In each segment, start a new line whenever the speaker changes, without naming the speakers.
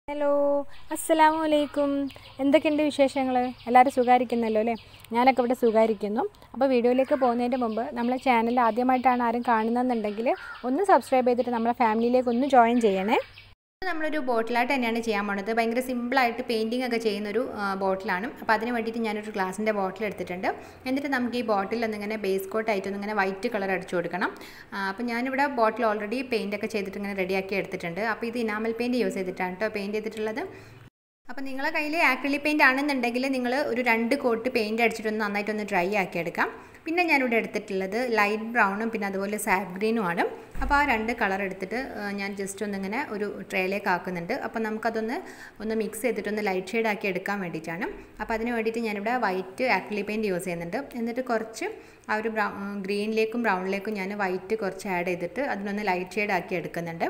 hello അസ്സലാമു അലൈക്കും എന്തൊക്കെയുണ്ട് വിശേഷങ്ങൾ എല്ലാവരും സുഖമായിരിക്കുന്നല്ലോ അല്ലേ ഞാനൊക്കെ ഇവിടെ സുഖമായിരിക്കുന്നു അപ്പോൾ വീഡിയോയിലേക്ക് പോകുന്നതിൻ്റെ മുമ്പ് നമ്മളെ ചാനൽ ആദ്യമായിട്ടാണ് ആരും കാണുന്നതെന്നുണ്ടെങ്കിൽ ഒന്ന് സബ്സ്ക്രൈബ് ചെയ്തിട്ട് നമ്മളെ ഫാമിലിയിലേക്ക് ഒന്ന് ജോയിൻ ചെയ്യണേ നമ്മളൊരു ബോട്ടിലായിട്ട് തന്നെയാണ് ചെയ്യാൻ പോണത് ഭയങ്കര സിമ്പിളായിട്ട് പെയിൻറ്റിംഗ് ഒക്കെ ചെയ്യുന്നൊരു ബോട്ടിലാണ് അപ്പോൾ അതിന് വേണ്ടിയിട്ട് ഞാനൊരു ഗ്ലാസിൻ്റെ ബോട്ടിൽ എടുത്തിട്ടുണ്ട് എന്നിട്ട് നമുക്ക് ഈ ബോട്ടിൽ ഒന്നിങ്ങനെ ബേസ് കോട്ടായിട്ട് ഒന്നിങ്ങനെ വൈറ്റ് കളർ അടിച്ചു കൊടുക്കണം അപ്പോൾ ഞാനിവിടെ ബോട്ടിൽ ഓൾറെഡി പെയിൻ്റ് ഒക്കെ ചെയ്തിട്ട് ഇങ്ങനെ റെഡിയാക്കി എടുത്തിട്ടുണ്ട് അപ്പോൾ ഇത് ഇനാമൽ പെയിൻറ്റ് യൂസ് ചെയ്തിട്ടാണ് കേട്ടോ പെയിൻറ്റ് ചെയ്തിട്ടുള്ളത് അപ്പോൾ നിങ്ങളെ കയ്യിൽ ആക്രിലിക് പെയിൻ്റ് ആണെന്നുണ്ടെങ്കിൽ നിങ്ങൾ ഒരു രണ്ട് കോട്ട് പെയിൻറ്റ് അടിച്ചിട്ടൊന്ന് നന്നായിട്ടൊന്ന് ഡ്രൈ ആക്കി എടുക്കാം പിന്നെ ഞാനിവിടെ എടുത്തിട്ടുള്ളത് ലൈറ്റ് ബ്രൗണും പിന്നെ അതുപോലെ സാപ്പ് ഗ്രീനും ആണ് അപ്പോൾ ആ രണ്ട് കളർ എടുത്തിട്ട് ഞാൻ ജസ്റ്റ് ഒന്നിങ്ങനെ ഒരു ട്രേയിലേക്ക് ആക്കുന്നുണ്ട് അപ്പോൾ നമുക്കതൊന്ന് ഒന്ന് മിക്സ് ചെയ്തിട്ടൊന്ന് ലൈറ്റ് ഷെയ്ഡ് ആക്കി എടുക്കാൻ വേണ്ടിയിട്ടാണ് അപ്പോൾ അതിന് വേണ്ടിയിട്ട് ഞാനിവിടെ വൈറ്റ് ആക്രിലിക് പെയിൻറ്റ് യൂസ് ചെയ്യുന്നുണ്ട് എന്നിട്ട് കുറച്ച് ആ ഒരു ബ്രൗ ഗ്രീനിലേക്കും ബ്രൗണിലേക്കും ഞാൻ വൈറ്റ് കുറച്ച് ആഡ് ചെയ്തിട്ട് അതിനൊന്ന് ലൈറ്റ് ഷെയ്ഡ് ആക്കി എടുക്കുന്നുണ്ട്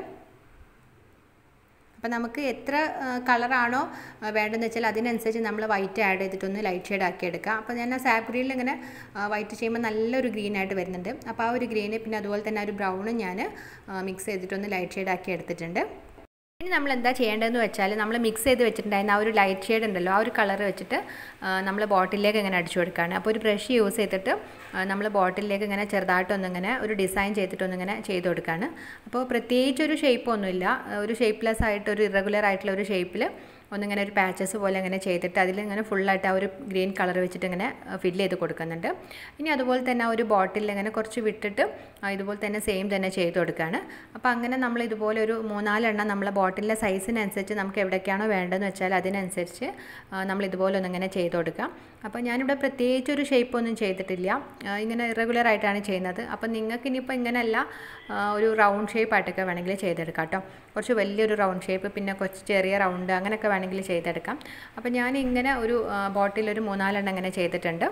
അപ്പോൾ നമുക്ക് എത്ര കളറാണോ വേണ്ടതെന്ന് വെച്ചാൽ അതിനനുസരിച്ച് നമ്മൾ വൈറ്റ് ആഡ് ചെയ്തിട്ടൊന്ന് ലൈറ്റ് ഷെയ്ഡ് ആക്കി എടുക്കാം അപ്പോൾ ഞാൻ ആ സാപ്പ് ഗ്രീനിൽ ഇങ്ങനെ വൈറ്റ് ചെയ്യുമ്പോൾ നല്ലൊരു ഗ്രീൻ ആയിട്ട് വരുന്നുണ്ട് അപ്പോൾ ആ ഒരു ഗ്രീന് പിന്നെ അതുപോലെ തന്നെ ആ ഒരു ബ്രൗണും ഞാൻ മിക്സ് ചെയ്തിട്ടൊന്ന് ലൈറ്റ് ഷെയ്ഡ് ആക്കി എടുത്തിട്ടുണ്ട് ഇനി നമ്മൾ എന്താ ചെയ്യേണ്ടതെന്ന് വെച്ചാൽ നമ്മൾ മിക്സ് ചെയ്ത് വെച്ചിട്ടുണ്ടായിരുന്ന ആ ഒരു ലൈറ്റ് ഷെയ്ഡ് ഉണ്ടല്ലോ ആ ഒരു കളർ വെച്ചിട്ട് നമ്മൾ ബോട്ടിലേക്ക് ഇങ്ങനെ അടിച്ചു കൊടുക്കുകയാണ് അപ്പോൾ ഒരു ബ്രഷ് യൂസ് ചെയ്തിട്ട് നമ്മൾ ബോട്ടിലേക്ക് ഇങ്ങനെ ചെറുതായിട്ടൊന്നിങ്ങനെ ഒരു ഡിസൈൻ ചെയ്തിട്ടൊന്നിങ്ങനെ ചെയ്ത് കൊടുക്കുകയാണ് അപ്പോൾ പ്രത്യേകിച്ച് ഒരു ഷേപ്പൊന്നുമില്ല ഒരു ഷേപ്പ്ലെസ് ആയിട്ട് ഒരു ഇറഗുലർ ആയിട്ടുള്ള ഒരു ഷേപ്പിൽ ഒന്നിങ്ങനെ ഒരു പാച്ചസ് പോലെ ഇങ്ങനെ ചെയ്തിട്ട് അതിൽ ഇങ്ങനെ ഫുള്ളായിട്ട് ആ ഒരു ഗ്രീൻ കളർ വെച്ചിട്ട് ഇങ്ങനെ ഫില്ല് ചെയ്ത് കൊടുക്കുന്നുണ്ട് ഇനി അതുപോലെ തന്നെ ആ ഒരു ബോട്ടിൽ ഇങ്ങനെ കുറച്ച് വിട്ടിട്ട് ഇതുപോലെ തന്നെ സെയിം തന്നെ ചെയ്ത് കൊടുക്കുകയാണ് അപ്പോൾ അങ്ങനെ നമ്മൾ ഇതുപോലെ ഒരു മൂന്നാലെണ്ണം നമ്മളെ ബോട്ടിലിൻ്റെ സൈസിനനുസരിച്ച് നമുക്ക് എവിടേക്കാണോ വേണ്ടതെന്ന് വെച്ചാൽ അതിനനുസരിച്ച് നമ്മൾ ഇതുപോലെ ഒന്നിങ്ങനെ ചെയ്ത് കൊടുക്കാം അപ്പോൾ ഞാനിവിടെ പ്രത്യേകിച്ച് ഒരു ഷേപ്പ് ഒന്നും ചെയ്തിട്ടില്ല ഇങ്ങനെ ഇറഗുലർ ആയിട്ടാണ് ചെയ്യുന്നത് അപ്പോൾ നിങ്ങൾക്ക് ഇനിയിപ്പോൾ ഇങ്ങനെയല്ല ഒരു റൗണ്ട് ഷേപ്പ് ആയിട്ടൊക്കെ വേണമെങ്കിൽ ചെയ്തെടുക്കാം കേട്ടോ കുറച്ച് വലിയൊരു റൗണ്ട് ഷേപ്പ് പിന്നെ കുറച്ച് ചെറിയ റൗണ്ട് അങ്ങനെയൊക്കെ വേണമെങ്കിൽ ചെയ്തെടുക്കാം അപ്പോൾ ഞാൻ ഇങ്ങനെ ഒരു ബോട്ടിൽ ഒരു മൂന്നാലെണ്ണം ഇങ്ങനെ ചെയ്തിട്ടുണ്ട്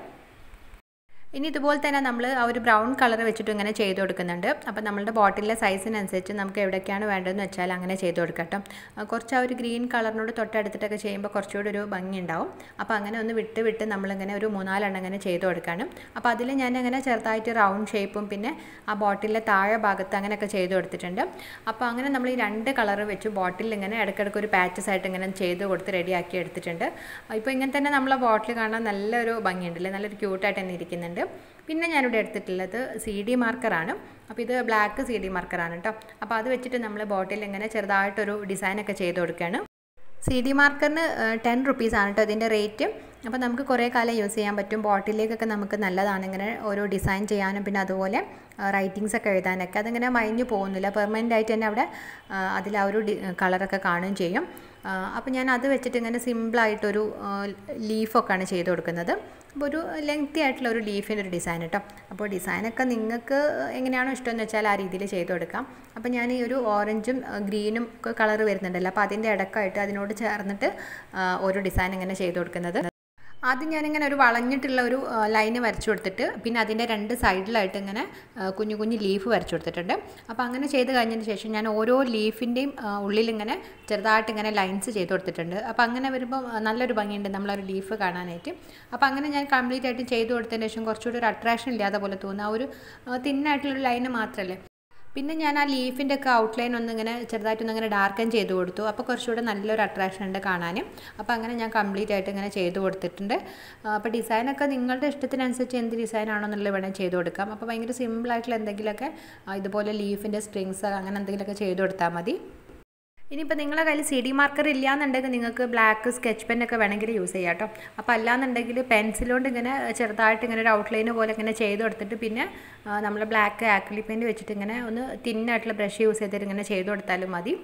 ഇനി ഇതുപോലെ തന്നെ നമ്മൾ ആ ഒരു ബ്രൗൺ കളർ വെച്ചിട്ട് ഇങ്ങനെ ചെയ്ത് കൊടുക്കുന്നുണ്ട് അപ്പോൾ നമ്മളുടെ ബോട്ടിലെ സൈസിനനുസരിച്ച് നമുക്ക് എവിടേക്കാണ് വേണ്ടതെന്ന് വെച്ചാൽ അങ്ങനെ ചെയ്ത് കൊടുക്കാം കേട്ടോ കുറച്ച് ആ ഒരു ഗ്രീൻ കളറിനോട് തൊട്ടടുത്തിട്ടൊക്കെ ചെയ്യുമ്പോൾ കുറച്ചുകൂടി ഒരു ഭംഗി ഉണ്ടാവും അപ്പോൾ അങ്ങനെ ഒന്ന് വിട്ട് വിട്ട് നമ്മളിങ്ങനെ ഒരു മൂന്നാലെണ്ണം ഇങ്ങനെ ചെയ്ത് കൊടുക്കണം അപ്പോൾ അതിൽ ഞാൻ അങ്ങനെ ചെറുതായിട്ട് റൗണ്ട് ഷേപ്പും പിന്നെ ആ ബോട്ടിലെ താഴെ ഭാഗത്ത് അങ്ങനെയൊക്കെ ചെയ്ത് കൊടുത്തിട്ടുണ്ട് അപ്പോൾ അങ്ങനെ നമ്മൾ ഈ രണ്ട് കളർ വെച്ച് ബോട്ടിൽ ഇങ്ങനെ ഇടയ്ക്കിടയ്ക്ക് ഒരു പാച്ചസ് ആയിട്ട് ഇങ്ങനെ ചെയ്ത് കൊടുത്ത് റെഡിയാക്കി എടുത്തിട്ടുണ്ട് ഇപ്പോൾ ഇങ്ങനെ തന്നെ നമ്മളെ ബോട്ടിൽ കാണാൻ നല്ലൊരു ഭംഗിയുണ്ടല്ലേ നല്ലൊരു ക്യൂട്ടായിട്ട് തന്നെ ഇരിക്കുന്നുണ്ട് പിന്നെ ഞാനിവിടെ എടുത്തിട്ടുള്ളത് സി ഡി മാർക്കറാണ് അപ്പോൾ ഇത് ബ്ലാക്ക് സി ഡി മാർക്കറാണ് കേട്ടോ അപ്പോൾ അത് വെച്ചിട്ട് നമ്മൾ ബോട്ടിൽ ഇങ്ങനെ ചെറുതായിട്ടൊരു ഡിസൈനൊക്കെ ചെയ്ത് കൊടുക്കുകയാണ് സി ഡി മാർക്കറിന് ടെൻ റുപ്പീസാണ് കേട്ടോ ഇതിൻ്റെ റേറ്റ് അപ്പോൾ നമുക്ക് കുറേ കാലം യൂസ് ചെയ്യാൻ പറ്റും ബോട്ടിലേക്കൊക്കെ നമുക്ക് നല്ലതാണ് ഇങ്ങനെ ഓരോ ഡിസൈൻ ചെയ്യാനും പിന്നെ അതുപോലെ റൈറ്റിങ്സ് ഒക്കെ എഴുതാനൊക്കെ അതിങ്ങനെ മയഞ്ഞു പോകുന്നില്ല പെർമനൻ്റ് ആയിട്ട് തന്നെ അവിടെ അതിൽ ആ ഒരു കളറൊക്കെ കാണുകയും ചെയ്യും അപ്പോൾ ഞാൻ അത് വെച്ചിട്ട് ഇങ്ങനെ സിമ്പിളായിട്ടൊരു ലീഫൊക്കെയാണ് ചെയ്ത് കൊടുക്കുന്നത് അപ്പോൾ ഒരു ലെങ്തി ആയിട്ടുള്ള ഒരു ലീഫിൻ്റെ ഒരു ഡിസൈൻ കേട്ടോ അപ്പോൾ ഡിസൈനൊക്കെ നിങ്ങൾക്ക് എങ്ങനെയാണോ ഇഷ്ടമെന്ന് വെച്ചാൽ ആ രീതിയിൽ ചെയ്ത് കൊടുക്കാം അപ്പോൾ ഞാൻ ഈ ഒരു ഓറഞ്ചും ഗ്രീനും കളർ വരുന്നുണ്ടല്ലോ അപ്പോൾ അതിൻ്റെ ഇടക്കായിട്ട് അതിനോട് ചേർന്നിട്ട് ഒരു ഡിസൈൻ ഇങ്ങനെ ചെയ്ത് കൊടുക്കുന്നത് ആദ്യം ഞാനിങ്ങനെ ഒരു വളഞ്ഞിട്ടുള്ള ഒരു ലൈന് വരച്ചു കൊടുത്തിട്ട് പിന്നെ അതിൻ്റെ രണ്ട് സൈഡിലായിട്ട് ഇങ്ങനെ കുഞ്ഞു കുഞ്ഞു ലീഫ് വരച്ചു കൊടുത്തിട്ടുണ്ട് അപ്പോൾ അങ്ങനെ ചെയ്ത് കഴിഞ്ഞതിന് ശേഷം ഞാൻ ഓരോ ലീഫിൻ്റെയും ഉള്ളിൽ ഇങ്ങനെ ചെറുതായിട്ട് ഇങ്ങനെ ലൈൻസ് ചെയ്ത് കൊടുത്തിട്ടുണ്ട് അപ്പോൾ അങ്ങനെ വരുമ്പോൾ നല്ലൊരു ഭംഗിയുണ്ട് നമ്മളൊരു ലീഫ് കാണാനായിട്ട് അപ്പോൾ അങ്ങനെ ഞാൻ കംപ്ലീറ്റ് ആയിട്ട് ചെയ്ത് കൊടുത്തതിന് ശേഷം കുറച്ചുകൂടി ഒരു അട്രാക്ഷൻ ഇല്ലാതെ പോലെ തോന്നുന്ന ആ ഒരു തിന്നായിട്ടുള്ളൊരു ലൈന് മാത്രമല്ലേ പിന്നെ ഞാൻ ആ ലീഫിൻ്റെ ഒക്കെ ഔട്ട്ലൈൻ ഒന്ന് ഇങ്ങനെ ചെറുതായിട്ടൊന്ന് ഇങ്ങനെ ഡാർക്കൻ ചെയ്ത് കൊടുത്തു അപ്പോൾ കുറച്ചുകൂടെ നല്ലൊരു അട്രാക്ഷൻ ഉണ്ട് കാണാൻ അപ്പോൾ അങ്ങനെ ഞാൻ കംപ്ലീറ്റ് ആയിട്ട് ഇങ്ങനെ ചെയ്ത് കൊടുത്തിട്ടുണ്ട് അപ്പോൾ ഡിസൈനൊക്കെ നിങ്ങളുടെ ഇഷ്ടത്തിനനുസരിച്ച് എന്ത് ഡിസൈൻ ആണോ എന്നുള്ളത് വേണമെങ്കിൽ ചെയ്ത് കൊടുക്കാം അപ്പോൾ ഭയങ്കര സിമ്പിളായിട്ടുള്ള എന്തെങ്കിലുമൊക്കെ ഇതുപോലെ ലീഫിൻ്റെ സ്ട്രിങ്സ് അങ്ങനെ എന്തെങ്കിലുമൊക്കെ ചെയ്ത് കൊടുത്താൽ മതി ഇനിയിപ്പോൾ നിങ്ങളുടെ കയ്യിൽ സി ഡി മാർക്കർ ഇല്ലയെന്നുണ്ടെങ്കിൽ നിങ്ങൾക്ക് ബ്ലാക്ക് സ്കെച്ച് പെന്നൊക്കെ വേണമെങ്കിൽ യൂസ് ചെയ്യാം കേട്ടോ അപ്പോൾ അല്ലാന്നുണ്ടെങ്കിൽ പെൻസിലുകൊണ്ട് ഇങ്ങനെ ചെറുതായിട്ട് ഇങ്ങനെ ഒരു ഔട്ട്ലൈൻ പോലെ ഇങ്ങനെ ചെയ്ത് കൊടുത്തിട്ട് പിന്നെ നമ്മൾ ബ്ലാക്ക് ആക്രിലിക് പെയിൻറ്റ് വെച്ചിട്ട് ഇങ്ങനെ ഒന്ന് തിന്നായിട്ടുള്ള ബ്രഷ് യൂസ് ചെയ്തിട്ട് ഇങ്ങനെ ചെയ്ത് കൊടുത്താലും മതി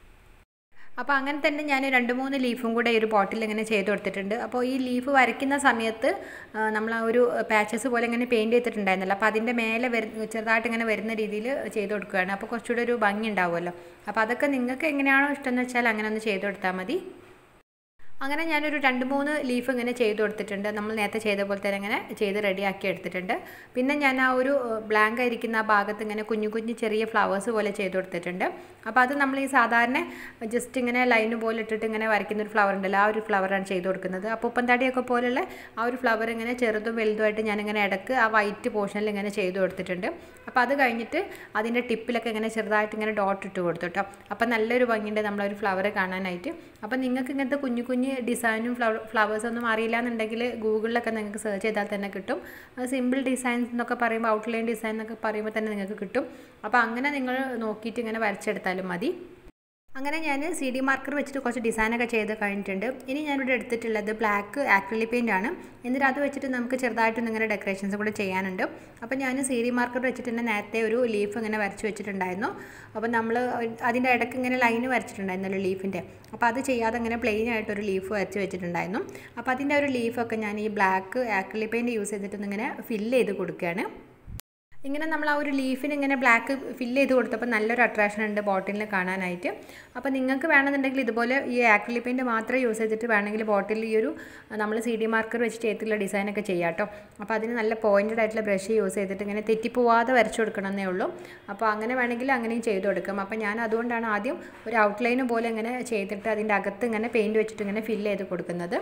അപ്പോൾ അങ്ങനെ തന്നെ ഞാൻ രണ്ട് മൂന്ന് ലീഫും കൂടെ ഈ ഒരു ബോട്ടിൽ ഇങ്ങനെ ചെയ്ത് കൊടുത്തിട്ടുണ്ട് അപ്പോൾ ഈ ലീഫ് വരയ്ക്കുന്ന സമയത്ത് നമ്മൾ ആ ഒരു പാച്ചസ് പോലെ ഇങ്ങനെ പെയിൻറ്റ് ചെയ്തിട്ടുണ്ടായിരുന്നല്ലോ അപ്പോൾ അതിൻ്റെ മേലെ വരു ചെറുതായിട്ട് ഇങ്ങനെ വരുന്ന രീതിയിൽ ചെയ്ത് കൊടുക്കുകയാണ് അപ്പോൾ കുറച്ചുകൂടെ ഒരു ഭംഗി ഉണ്ടാവുമല്ലോ അപ്പോൾ അതൊക്കെ നിങ്ങൾക്ക് എങ്ങനെയാണോ ഇഷ്ടം എന്ന് വെച്ചാൽ അങ്ങനെ ഒന്ന് ചെയ്ത് കൊടുത്താൽ മതി അങ്ങനെ ഞാനൊരു രണ്ട് മൂന്ന് ലീഫ് ഇങ്ങനെ ചെയ്ത് കൊടുത്തിട്ടുണ്ട് നമ്മൾ നേരത്തെ ചെയ്ത പോലെ തന്നെ ഇങ്ങനെ ചെയ്ത് റെഡിയാക്കി എടുത്തിട്ടുണ്ട് പിന്നെ ഞാൻ ആ ഒരു ബ്ലാങ്ക് ആയിരിക്കുന്ന ആ ഭാഗത്ത് ഇങ്ങനെ കുഞ്ഞു കുഞ്ഞു ചെറിയ ഫ്ലവേഴ്സ് പോലെ ചെയ്ത് കൊടുത്തിട്ടുണ്ട് അപ്പോൾ അത് നമ്മൾ ഈ സാധാരണ ജസ്റ്റ് ഇങ്ങനെ ലൈന് പോലെ ഇട്ടിട്ട് ഇങ്ങനെ വരയ്ക്കുന്ന ഒരു ഫ്ലവർ ഉണ്ടല്ലോ ആ ഒരു ഫ്ലവറാണ് ചെയ്ത് കൊടുക്കുന്നത് അപ്പോൾ ഉപ്പന്താടിയൊക്കെ പോലുള്ള ആ ഒരു ഫ്ലവർ ഇങ്ങനെ ചെറുതും വലുതുമായിട്ട് ഞാനിങ്ങനെ ഇടക്ക് ആ വൈറ്റ് പോർഷനിൽ ഇങ്ങനെ ചെയ്ത് കൊടുത്തിട്ടുണ്ട് അപ്പോൾ അത് കഴിഞ്ഞിട്ട് അതിൻ്റെ ടിപ്പിലൊക്കെ ഇങ്ങനെ ചെറുതായിട്ട് ഇങ്ങനെ ഡോട്ട് ഇട്ട് കൊടുത്തു കേട്ടോ അപ്പോൾ നല്ലൊരു ഭംഗിയുണ്ട് നമ്മളൊരു ഫ്ലവർ കാണാനായിട്ട് അപ്പോൾ നിങ്ങൾക്ക് ഇങ്ങനത്തെ കുഞ്ഞു കുഞ്ഞ് ഡിസൈനും ഫ്ലവർ ഫ്ലവേഴ്സൊന്നും അറിയില്ല എന്നുണ്ടെങ്കിൽ ഗൂഗിളിലൊക്കെ നിങ്ങൾക്ക് സെർച്ച് ചെയ്താൽ തന്നെ കിട്ടും സിമ്പിൾ ഡിസൈൻസ് എന്നൊക്കെ പറയുമ്പോൾ ഔട്ട്ലൈൻ ഡിസൈൻ എന്നൊക്കെ പറയുമ്പോൾ തന്നെ നിങ്ങൾക്ക് കിട്ടും അപ്പോൾ അങ്ങനെ നിങ്ങൾ നോക്കിയിട്ട് ഇങ്ങനെ വരച്ചെടുത്താലും മതി അങ്ങനെ ഞാൻ സി ഡി മാർക്കർ വെച്ചിട്ട് കുറച്ച് ഡിസൈനൊക്കെ ചെയ്ത് കഴിഞ്ഞിട്ടുണ്ട് ഇനി ഞാനിവിടെ എടുത്തിട്ടുള്ളത് ബ്ലാക്ക് ആക്രിലി പെയിൻ്റ് ആണ് എന്നിട്ട് അത് വെച്ചിട്ട് നമുക്ക് ചെറുതായിട്ടൊന്നും ഇങ്ങനെ ഡെക്കറേഷൻസ് കൂടെ ചെയ്യാനുണ്ട് അപ്പോൾ ഞാൻ സി ഡി മാർക്കർ വെച്ചിട്ട് തന്നെ നേരത്തെ ഒരു ലീഫ് ഇങ്ങനെ വരച്ച് വെച്ചിട്ടുണ്ടായിരുന്നു അപ്പോൾ നമ്മൾ അതിൻ്റെ ഇടയ്ക്ക് ഇങ്ങനെ ലൈന് വരച്ചിട്ടുണ്ടായിരുന്നല്ലോ ലീഫിൻ്റെ അപ്പോൾ അത് ചെയ്യാതെ ഇങ്ങനെ പ്ലെയിൻ ആയിട്ടൊരു ലീഫ് വരച്ച് വെച്ചിട്ടുണ്ടായിരുന്നു അപ്പോൾ അതിൻ്റെ ഒരു ലീഫൊക്കെ ഞാൻ ഈ ബ്ലാക്ക് ആക്രിലി പെയിൻറ്റ് യൂസ് ചെയ്തിട്ടൊന്നിങ്ങനെ ഫില്ല് ചെയ്ത് കൊടുക്കുകയാണ് ഇങ്ങനെ നമ്മൾ ആ ഒരു ലീഫിന് ഇങ്ങനെ ബ്ലാക്ക് ഫില്ല് ചെയ്ത് കൊടുത്തപ്പോൾ നല്ലൊരു അട്രാക്ഷൻ ഉണ്ട് ബോട്ടിലിൽ കാണാനായിട്ട് അപ്പോൾ നിങ്ങൾക്ക് വേണമെന്നുണ്ടെങ്കിൽ ഇതുപോലെ ഈ ആക്രിലിക് പെയിൻറ്റ് മാത്രം യൂസ് ചെയ്തിട്ട് വേണമെങ്കിൽ ബോട്ടിൽ ഈ ഒരു നമ്മൾ സി ഡി മാർക്കർ വെച്ച് ചെയ്തിട്ടുള്ള ഡിസൈനൊക്കെ ചെയ്യാം കേട്ടോ അപ്പോൾ അതിന് നല്ല പോയിൻറ്റഡ് ആയിട്ടുള്ള ബ്രഷ് യൂസ് ചെയ്തിട്ട് ഇങ്ങനെ തെറ്റിപ്പോവാതെ വരച്ചു കൊടുക്കണമെന്നേ ഉള്ളൂ അപ്പോൾ അങ്ങനെ വേണമെങ്കിൽ അങ്ങനെയും ചെയ്ത് കൊടുക്കാം അപ്പോൾ ഞാൻ അതുകൊണ്ടാണ് ആദ്യം ഒരു ഔട്ട്ലൈൻ പോലെ ഇങ്ങനെ ചെയ്തിട്ട് അതിൻ്റെ അകത്ത് ഇങ്ങനെ പെയിൻറ്റ് വെച്ചിട്ട് ഇങ്ങനെ ഫില്ല് ചെയ്ത് കൊടുക്കുന്നത്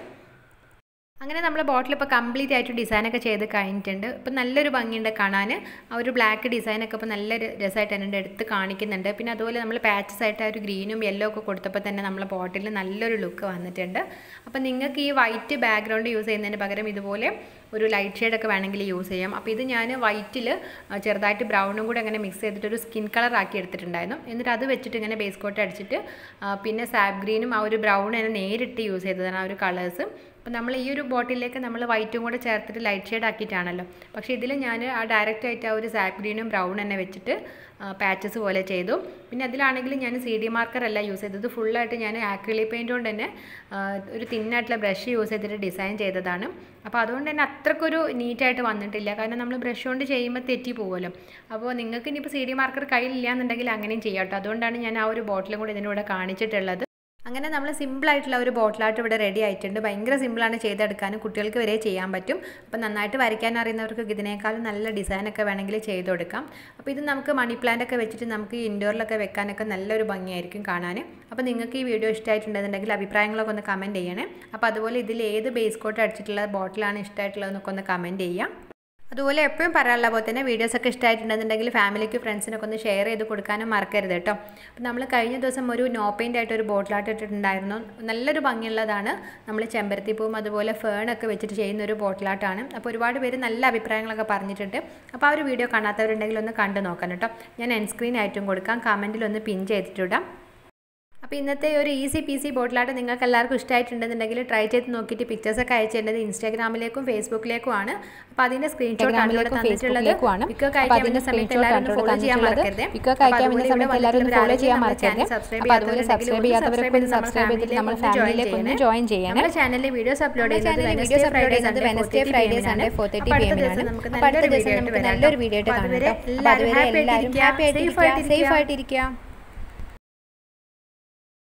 അങ്ങനെ നമ്മൾ ബോട്ടിൽ ഇപ്പോൾ കംപ്ലീറ്റ് ആയിട്ട് ഡിസൈനൊക്കെ ചെയ്ത് കഴിഞ്ഞിട്ടുണ്ട് ഇപ്പം നല്ലൊരു ഭംഗിയുണ്ട് കാണാൻ ആ ഒരു ബ്ലാക്ക് ഡിസൈനൊക്കെ ഇപ്പോൾ നല്ലൊരു രസമായിട്ട് എൻ്റെ അടുത്ത് കാണിക്കുന്നുണ്ട് പിന്നെ അതുപോലെ നമ്മൾ പാച്ചസ് ആയിട്ട് ആ ഒരു ഗ്രീനും യെല്ലോ ഒക്കെ കൊടുത്തപ്പോൾ തന്നെ നമ്മളെ ബോട്ടിൽ നല്ലൊരു ലുക്ക് വന്നിട്ടുണ്ട് അപ്പോൾ നിങ്ങൾക്ക് ഈ വൈറ്റ് ബാക്ക്ഗ്രൗണ്ട് യൂസ് ചെയ്യുന്നതിന് പകരം ഇതുപോലെ ഒരു ലൈറ്റ് ഷെയ്ഡൊക്കെ വേണമെങ്കിൽ യൂസ് ചെയ്യാം അപ്പോൾ ഇത് ഞാൻ വൈറ്റിൽ ചെറുതായിട്ട് ബ്രൗണും കൂടെ അങ്ങനെ മിക്സ് ചെയ്തിട്ട് ഒരു സ്കിൻ കളർ ആക്കി എടുത്തിട്ടുണ്ടായിരുന്നു എന്നിട്ട് അത് വെച്ചിട്ട് ഇങ്ങനെ ബേസ് കോട്ട് അടിച്ചിട്ട് പിന്നെ സാബ് ഗ്രീനും ആ ഒരു ബ്രൗൺ തന്നെ നേരിട്ട് യൂസ് ചെയ്തതാണ് ആ ഒരു കളേഴ്സ് അപ്പോൾ നമ്മൾ ഈ ഒരു ബോട്ടിലേക്ക് നമ്മൾ വൈറ്റും കൂടെ ചേർത്തിട്ട് ലൈറ്റ് ഷെയ്ഡ് ആക്കിയിട്ടാണല്ലോ പക്ഷേ ഇതിൽ ഞാൻ ആ ഡയറക്റ്റ് ആയിട്ട് ആ ഒരു സാപ്പ് ഗ്രീനും ബ്രൗൺ തന്നെ വെച്ചിട്ട് പാച്ചസ് പോലെ ചെയ്തു പിന്നെ അതിലാണെങ്കിൽ ഞാൻ സി ഡി മാർക്കർ അല്ല യൂസ് ചെയ്തത് ഫുള്ളായിട്ട് ഞാൻ ആക്രിലി പെയിൻറ്റ് കൊണ്ട് തന്നെ ഒരു തിന്നായിട്ടുള്ള ബ്രഷ് യൂസ് ചെയ്തിട്ട് ഡിസൈൻ ചെയ്തതാണ് അപ്പോൾ അതുകൊണ്ട് തന്നെ അത്രക്കൊരു നീറ്റായിട്ട് വന്നിട്ടില്ല കാരണം നമ്മൾ ബ്രഷ് കൊണ്ട് ചെയ്യുമ്പോൾ തെറ്റി പോകുമല്ലോ അപ്പോൾ നിങ്ങൾക്ക് ഇനിയിപ്പോൾ സി ഡി മാർക്കർ കയ്യിലില്ല എന്നുണ്ടെങ്കിൽ അങ്ങനെയും ചെയ്യാം കേട്ടോ അതുകൊണ്ടാണ് ഞാൻ ആ ഒരു ബോട്ടിലും കൂടി ഇതിൻ്റെ കൂടെ കാണിച്ചിട്ടുള്ളത് അങ്ങനെ നമ്മൾ സിമ്പിളായിട്ടുള്ള ഒരു ബോട്ടിലായിട്ട് ഇവിടെ റെഡി ആയിട്ടുണ്ട് ഭയങ്കര സിമ്പിളാണ് ചെയ്തെടുക്കാനും കുട്ടികൾക്ക് വരെ ചെയ്യാൻ പറ്റും അപ്പോൾ നന്നായിട്ട് വരയ്ക്കാൻ അറിയുന്നവർക്ക് ഇതിനേക്കാളും നല്ല ഡിസൈനൊക്കെ വേണമെങ്കിൽ ചെയ്ത് കൊടുക്കാം അപ്പോൾ ഇത് നമുക്ക് മണി പ്ലാന്റ് ഒക്കെ വെച്ചിട്ട് നമുക്ക് ഇൻഡോറിലൊക്കെ വെക്കാനൊക്കെ നല്ലൊരു ഭംഗിയായിരിക്കും കാണാൻ അപ്പോൾ നിങ്ങൾക്ക് ഈ വീഡിയോ ഇഷ്ടമായിട്ടുണ്ടെന്നുണ്ടെങ്കിൽ അഭിപ്രായങ്ങളൊക്കെ ഒന്ന് കമൻറ്റ് ചെയ്യണേ അപ്പോൾ അതുപോലെ ഇതിൽ ഏത് ബേസ് കോട്ട് അടിച്ചിട്ടുള്ള ബോട്ടിലാണ് ഇഷ്ടമായിട്ടുള്ളതെന്നൊക്കെ ഒന്ന് കമൻറ്റ് ചെയ്യാം അതുപോലെ എപ്പോഴും പറയാനുള്ള പോലെ തന്നെ വീഡിയോസൊക്കെ ഇഷ്ടമായിട്ടുണ്ടെന്നുണ്ടെങ്കിൽ ഫാമിലിക്ക് ഫ്രണ്ട്സിനൊക്കെ ഒന്ന് ഷെയർ ചെയ്ത് കൊടുക്കാനും മറക്കരുത് കേട്ടോ അപ്പോൾ നമ്മൾ കഴിഞ്ഞ ദിവസം ഒരു നോ പെയിൻ്റ് ആയിട്ട് ഒരു ബോട്ടിലായിട്ട് ഇട്ടിട്ടുണ്ടായിരുന്നു നല്ലൊരു ഭംഗിയുള്ളതാണ് നമ്മൾ ചെമ്പരത്തിപ്പൂവും അതുപോലെ ഫേണൊക്കെ വെച്ചിട്ട് ചെയ്യുന്ന ഒരു ബോട്ടിലാട്ടാണ് അപ്പോൾ ഒരുപാട് പേര് നല്ല അഭിപ്രായങ്ങളൊക്കെ പറഞ്ഞിട്ടുണ്ട് അപ്പോൾ ആ ഒരു വീഡിയോ കാണാത്തവരുണ്ടെങ്കിൽ ഒന്ന് കണ്ടു നോക്കാം കേട്ടോ ഞാൻ എൻ സ്ക്രീൻ ആയിട്ടും കൊടുക്കാം കമൻറ്റിൽ ഒന്ന് പിൻ ചെയ്തിട്ടിടാം അപ്പോൾ ഇന്നത്തെ ഒരു ഈസി പി സി ബോട്ടിലായിട്ട് നിങ്ങൾക്ക് എല്ലാവർക്കും ഇഷ്ടമായിട്ടുണ്ടെന്നുണ്ടെങ്കിൽ ട്രൈ ചെയ്ത് നോക്കിയിട്ട് പിക്ചേഴ്സൊക്കെ അയച്ചേണ്ടത് ഇൻസ്റ്റാഗ്രാമിലേക്കും ഫേസ്ബുക്കിലേക്കുമാണ് അപ്പോൾ അതിൻ്റെ സ്ക്രീൻഷോട്ട് ആണ് ഇവിടെ തന്നിട്ടുള്ളത് പിക്കൊക്കെ അയക്കാൻ വേണ്ട സമയത്ത് എല്ലാവരും ഫോളോ ചെയ്യാൻ മറക്കരുത്
പിക്കൊക്കെ അയക്കാൻ വേണ്ട സമയത്ത് എല്ലാവരും ഫോളോ ചെയ്യാൻ മറക്കരുത് അപ്പോൾ അതുപോലെ സബ്സ്ക്രൈബ് ചെയ്യാത്തവരൊക്കെ ഒന്ന് സബ്സ്ക്രൈബ് ചെയ്തിട്ട് നമ്മൾ ഫാമിലിയിലേക്ക് ഒന്ന് ജോയിൻ ചെയ്യണം
നമ്മുടെ ചാനലിൽ വീഡിയോസ് അപ്ലോഡ്
ചാനലിൽ വീഡിയോസ് അപ്ലോഡ് ചെയ്യുന്നത് Wednesday Friday Sunday four thirty P എമ്മിനാണ് അപ്പോൾ അടുത്ത ദിവസം നമുക്ക് നല്ലൊരു വീഡിയോ ആയിട്ട് കാണാം കേട്ടോ അപ്പോൾ അതുവരെ എല്ലാവരും ഹാപ്പി ആയിട്ടിരിക്കുക സേഫ് ആയിട്ടിരിക്കുക